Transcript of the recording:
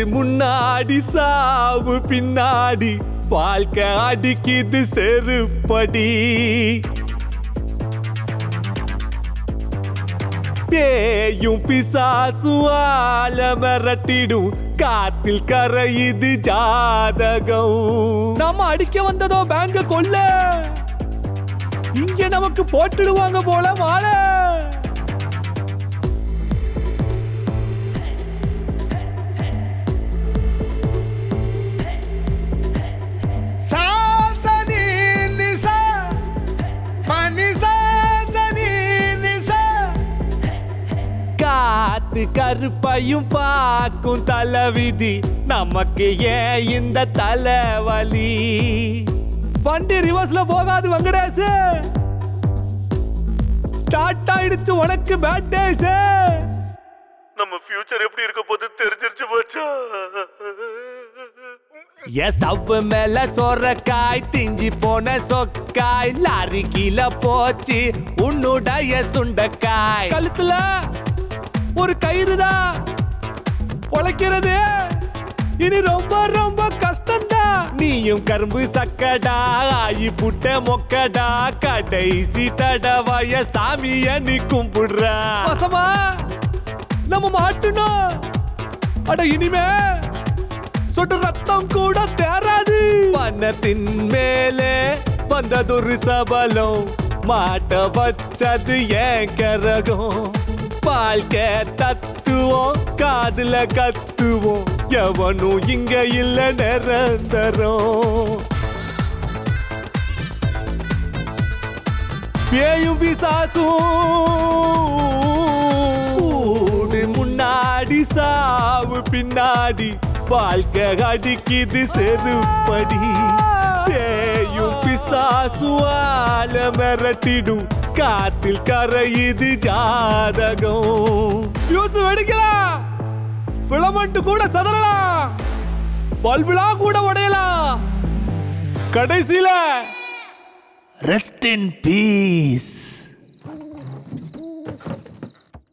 முன்னாடி சாவு பின்னாடி வாழ்க்கை அடிக்குது செருப்படி பேயும் பிசாசும் ஆல மிரட்டிடும் காத்தில் கரையுது ஜாதகம் நாம அடிக்க வந்ததோ பேங்க கொல்ல இங்க நமக்கு போட்டுடுவாங்க போல மாலை சா சனி நிசா பனிசா சனி நிசா காத்து கருப்பையும் பார்க்கும் தலைவிதி நமக்கு ஏன் இந்த தலைவலி வண்டி ரிவர்ஸ்ல போகாது வெங்கடேஷ் ஸ்டார்ட் ஆயிடுச்சு உனக்கு பேட் டேஸ் நம்ம ஃபியூச்சர் எப்படி இருக்க போது தெரிஞ்சிருச்சு மச்சா என் ஸ்டவ் மேல சொரக்காய் திஞ்சி போன சொக்காய் லாரி கீழ போச்சு உன்னுடைய சுண்டக்காய் கழுத்துல ஒரு கயிறுதான் பொழைக்கிறது இனி ரொம்ப ரொம்ப கஷ்டம்தான் நீயும் கரும்பு சக்கடா ஆயி புட்ட மொக்கடா கடைசி தடவைய சாமிய நீ கும்பிடுற வசமா நம்ம மாட்டணும் அட இனிமே சொட்டு ரத்தம் கூட தேராது பணத்தின் மேலே வந்ததொரு சபலம் மாட்ட வச்சது ஏன் கரகம் வாழ்க்கை தத்துவோம் காதுல கத்துவோம் எவனும் இங்க இல்ல நிரந்தரம் பேயும் பிசாசும் கூடு முன்னாடி சாவு பின்னாடி வாழ்க்கை அடிக்குது செருப்படி பேயும் பிசாசுவால மிரட்டிடும் காத்தில் கரையுது ஜாதகம் ஃபியூஸ் வெடிக்கலாம் பிளமண்ட் கூட சதறலாம் பல்புலாம் கூட உடையலாம் கடைசியில ரெஸ்ட் இன் பீஸ்